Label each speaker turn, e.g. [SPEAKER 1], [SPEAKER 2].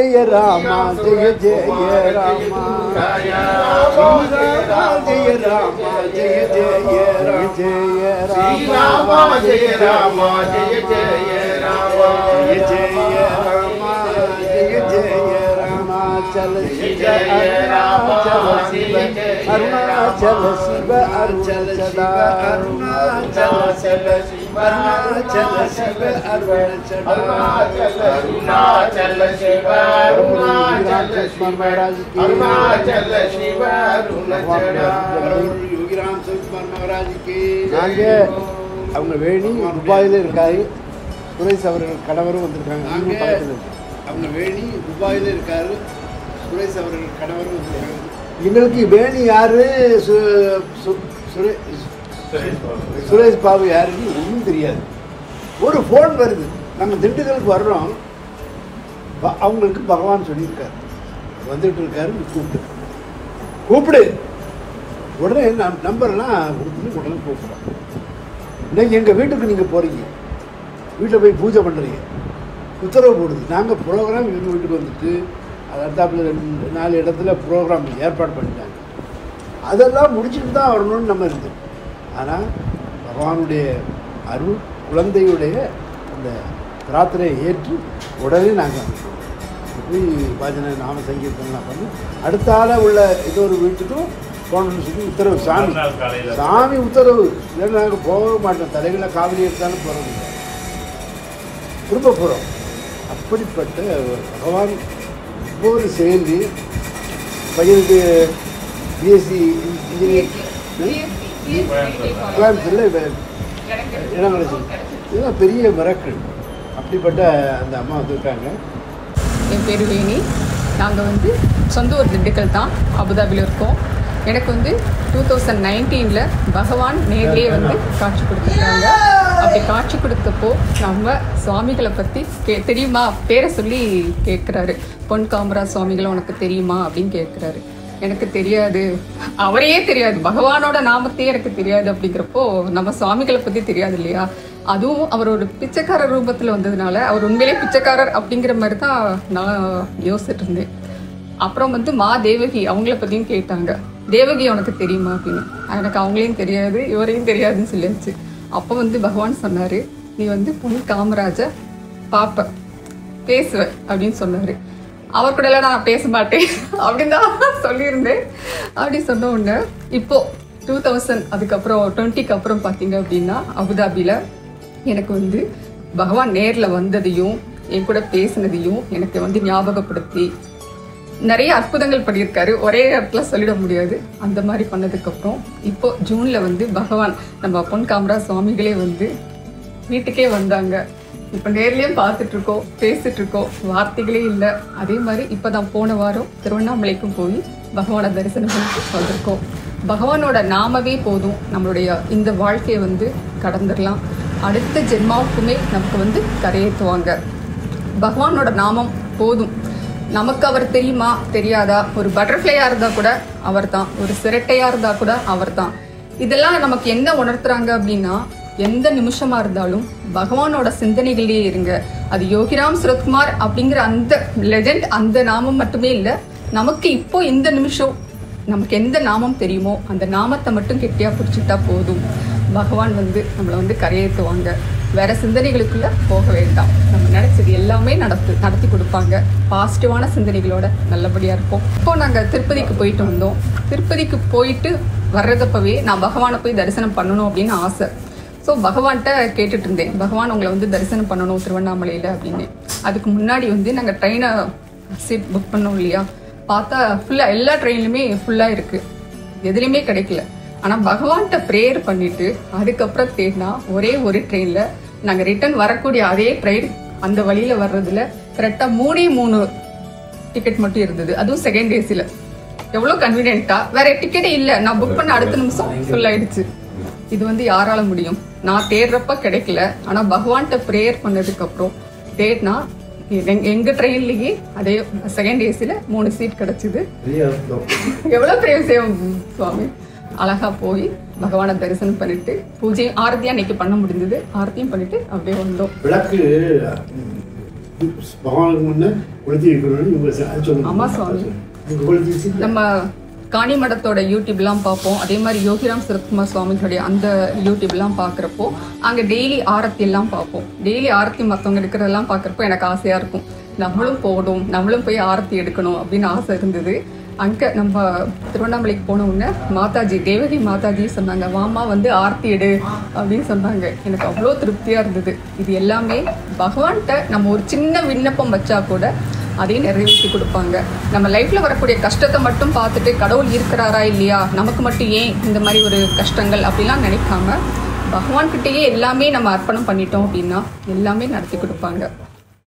[SPEAKER 1] ஜெய ராமா ஜெய ஜெய ராமா ஸ்ரீராமா ஜெய ராமா ஜெய ஜெய ராமா ஜெய ராமா ஜெய ராமா ஜெய ஜெய ராமா ஜெய ஜெய ராமா ஜெய ஜெய ராமா चल शिव अरुणाचल शिव अरुणाचल शिव अरुणाचल अरुणाचल शिव अरुणाचल शिव अरुणाचल
[SPEAKER 2] अरुणाचल शिव अरुणाचल शिव अरुणाचल शिव अरुणाचल
[SPEAKER 1] யோகிராம் சுகுமார் மகாராஜுக்கு நாங்க அவங்க வேணி துபாயில் இருக்காரு சுரேஷ் அவர்கள் கணவரும் வந்திருக்காங்க நாங்க அவங்க வேணி துபாயில் இருக்காரு சுரேஷ் அவர்கள் கணவரும் வந்திருக்காங்க எங்களுக்கு வேணி யாரு சு- சு- சுரே- சுரேஷ் பாபு யாருன்னு ஒன்றும் தெரியாது ஒரு ஃபோன் வருது நம்ம திண்டுக்கலுக்கு வர்றோம் ப- அவங்களுக்கு பகவான் சொல்லியிருக்காரு வந்துட்டு இருக்காரு கூப்பிட்டு கூப்பிடு உடனே நம் நம்பர்லாம் கொடுத்துட்டு உடனே கூப்பிட்றோம் இன்னைக்கு எங்கள் வீட்டுக்கு நீங்கள் போகிறீங்க வீட்டில் போய் பூஜை பண்ணுறீங்க உத்தரவு போடுது நாங்கள் ப்ரோக்ராம் எங்கள் வீட்டுக்கு வந்துட்டு அது அடுத்தாப்புல ரெண்டு நாலு இடத்துல ப்ரோக்ராம் ஏற்பாடு பண்ணிட்டாங்க அதெல்லாம் முடிச்சுட்டு தான் வரணும்னு நம்ம இருந்தோம் ஆனால் பகவானுடைய அருள் குழந்தையுடைய அந்த பிரார்த்தனையை ஏற்று உடனே நாங்கள் போய் பஜனை நாம சங்கீர்த்தனம்லாம் பண்ணி அடுத்த ஆள உள்ள ஏதோ ஒரு வீட்டுக்கும் போகணும்னு சொல்லி உத்தரவு சாமி
[SPEAKER 3] மறுநாள் காலையில.
[SPEAKER 1] சாமி உத்தரவு இல்லை நாங்கள் போக மாட்டோம் தலைகளை காவிரி எடுத்தாலும் போகிறது இல்லை திரும்ப போகிறோம் அப்படிப்பட்ட ஒரு பகவான் ஒவ்வொரு செயலையும் பையனுக்கு பிஎஸ்சி இன்ஜினியர் கோயம்புத்தூரில் இடம் கிடைச்சது இதெல்லாம் பெரிய மிரக்கள் அப்படிப்பட்ட அந்த அம்மா வந்திருக்காங்க
[SPEAKER 4] என் பேர் வேணி நாங்கள் வந்து சொந்த ஊர் திண்டுக்கல் தான் அபுதாபியில் இருக்கோம் எனக்கு வந்து டூ தௌசண்ட் நைன்டீனில் பகவான் நேர்லேயே வந்து காட்சி கொடுத்துருக்காங்க அப்படி காட்சி கொடுத்தப்போ நம்ம சுவாமிகளை பற்றி கே தெரியுமா பேரை சொல்லி கேட்குறாரு பொன் காமராஜ் சுவாமிகளை உனக்கு தெரியுமா அப்படின்னு கேட்குறாரு எனக்கு தெரியாது அவரையே தெரியாது பகவானோட நாமத்தையே எனக்கு தெரியாது அப்படிங்கிறப்போ நம்ம சுவாமிகளை பற்றி தெரியாது இல்லையா அதுவும் அவர் ஒரு பிச்சைக்காரர் ரூபத்தில் வந்ததுனால அவர் உண்மையிலே பிச்சைக்காரர் அப்படிங்கிற மாதிரி தான் நான் யோசிச்சுட்டு இருந்தேன் அப்புறம் வந்து மா தேவகி அவங்கள பற்றியும் கேட்டாங்க தேவகி உனக்கு தெரியுமா அப்படின்னு எனக்கு அவங்களையும் தெரியாது இவரையும் தெரியாதுன்னு சொல்லியாச்சு அப்போ வந்து பகவான் சொன்னார் நீ வந்து பொன் காமராஜ பாப்ப பேசுவ அப்படின்னு சொன்னார் அவர் கூட எல்லாம் நான் பேச மாட்டேன் அப்படின்னு தான் சொல்லியிருந்தேன் அப்படி சொன்ன உடனே இப்போ டூ தௌசண்ட் அதுக்கப்புறம் டுவெண்ட்டிக்கு அப்புறம் பார்த்தீங்க அப்படின்னா அபுதாபியில் எனக்கு வந்து பகவான் நேரில் வந்ததையும் என் கூட பேசினதையும் எனக்கு வந்து ஞாபகப்படுத்தி நிறைய அற்புதங்கள் பண்ணியிருக்காரு ஒரே இடத்துல சொல்லிட முடியாது அந்த மாதிரி பண்ணதுக்கப்புறம் இப்போ ஜூனில் வந்து பகவான் நம்ம பொன் காமராஜ் சுவாமிகளே வந்து வீட்டுக்கே வந்தாங்க இப்போ நேர்லயும் பார்த்துட்டு இருக்கோம் பேசிட்டு இருக்கோம் வார்த்தைகளே இல்லை அதே மாதிரி இப்போ தான் போன வாரம் திருவண்ணாமலைக்கும் போய் பகவானை தரிசனம் பண்ணிட்டு வந்திருக்கோம் பகவானோட நாமவே போதும் நம்மளுடைய இந்த வாழ்க்கையை வந்து கடந்துடலாம் அடுத்த ஜென்மாவுக்குமே நமக்கு வந்து கரையேற்றுவாங்க பகவானோட நாமம் போதும் நமக்கு அவர் தெரியுமா தெரியாதா ஒரு பட்டர்ஃப்ளையா இருந்தா கூட அவர் தான் ஒரு சிரட்டையா இருந்தா கூட அவர் தான் இதெல்லாம் நமக்கு என்ன உணர்த்துறாங்க அப்படின்னா எந்த நிமிஷமா இருந்தாலும் பகவானோட சிந்தனைகளிலே இருங்க அது யோகிராம் சுரத்குமார் அப்படிங்கிற அந்த லெஜெண்ட் அந்த நாமம் மட்டுமே இல்லை நமக்கு இப்போ இந்த நிமிஷம் நமக்கு எந்த நாமம் தெரியுமோ அந்த நாமத்தை மட்டும் கெட்டியா பிடிச்சிட்டா போதும் பகவான் வந்து நம்மளை வந்து கரையேற்றுவாங்க வேற சிந்தனைகளுக்குள்ள போக வேண்டாம் நம்ம நினைச்சது எல்லாமே நடத்து நடத்தி கொடுப்பாங்க பாசிட்டிவான சிந்தனைகளோட நல்லபடியா இருப்போம் இப்போ நாங்க திருப்பதிக்கு போயிட்டு வந்தோம் திருப்பதிக்கு போயிட்டு வர்றதப்பவே நான் பகவானை போய் தரிசனம் பண்ணணும் அப்படின்னு ஆசை ஸோ பகவான்கிட்ட கேட்டுட்டு இருந்தேன் பகவான் உங்களை வந்து தரிசனம் பண்ணணும் திருவண்ணாமலையில் அப்படின்னு அதுக்கு முன்னாடி வந்து நாங்கள் ட்ரெயினை சீட் புக் பண்ணோம் இல்லையா பார்த்தா ஃபுல்லாக எல்லா ட்ரெயின்லையுமே ஃபுல்லாக இருக்குது எதுலேயுமே கிடைக்கல ஆனால் பகவான்கிட்ட ப்ரேயர் பண்ணிட்டு அதுக்கப்புறம் தேடினா ஒரே ஒரு ட்ரெயினில் நாங்கள் ரிட்டர்ன் வரக்கூடிய அதே ட்ரெயின் அந்த வழியில் வர்றதுல கரெக்டாக மூணே மூணு டிக்கெட் மட்டும் இருந்தது அதுவும் செகண்ட் ஏசியில் எவ்வளோ கன்வீனியன்ட்டா வேற டிக்கெட்டே இல்லை நான் புக் பண்ண அடுத்த நிமிஷம் ஃபுல் ஆயிடுச்சு இது வந்து யாரால முடியும் நான் தேடுறப்ப கிடைக்கல ஆனா பகவான்கிட்ட ப்ரேயர் பண்ணதுக்கு அப்புறம் தேடினா எங்க- எங்க ட்ரெயின்லயே அதே செகண்ட் ஏசில மூணு சீட் கிடைச்சது எவ்வளவு பெரிய விஷயம் சுவாமி அழகா போய் பகவானை தரிசனம் பண்ணிட்டு பூஜை ஆரத்தியா அன்னைக்கு பண்ண முடிஞ்சது ஆரத்தியும் பண்ணிட்டு அப்படியே வந்தோம்
[SPEAKER 1] விளக்கு பகவானுக்கு முன்னே கொளுத்தி வைக்கணும்னு இவங்க ச- அது சொல்லுங்க
[SPEAKER 4] ஆமா சுவாமி.
[SPEAKER 1] இவங்க கொளுத்தி வச்சு
[SPEAKER 4] நம்ம காணி மடத்தோட யூடியூப்லாம் பார்ப்போம் அதே மாதிரி யோகிராம் சரத்குமார் சுவாமிகளுடைய அந்த யூடியூப்லாம் பார்க்குறப்போ அங்கே டெய்லி ஆரத்தி எல்லாம் பார்ப்போம் டெய்லி ஆரத்தி மற்றவங்க எடுக்கிறதெல்லாம் பார்க்குறப்போ எனக்கு ஆசையாக இருக்கும் நம்மளும் போகணும் நம்மளும் போய் ஆரத்தி எடுக்கணும் அப்படின்னு ஆசை இருந்தது அங்கே நம்ம திருவண்ணாமலைக்கு போன உடனே மாதாஜி தேவகி மாதாஜி சொன்னாங்க வாமா வந்து ஆர்த்தி எடு அப்படின்னு சொன்னாங்க எனக்கு அவ்வளோ திருப்தியாக இருந்தது இது எல்லாமே பகவான்கிட்ட நம்ம ஒரு சின்ன விண்ணப்பம் வச்சா கூட அதையும் நிறைவேற்றி கொடுப்பாங்க நம்ம லைஃப்ல வரக்கூடிய கஷ்டத்தை மட்டும் பார்த்துட்டு கடவுள் இருக்கிறாரா இல்லையா நமக்கு மட்டும் ஏன் இந்த மாதிரி ஒரு கஷ்டங்கள் அப்படிலாம் நினைக்காம பகவான்கிட்டயே எல்லாமே நம்ம அர்ப்பணம் பண்ணிட்டோம் அப்படின்னா எல்லாமே நடத்தி கொடுப்பாங்க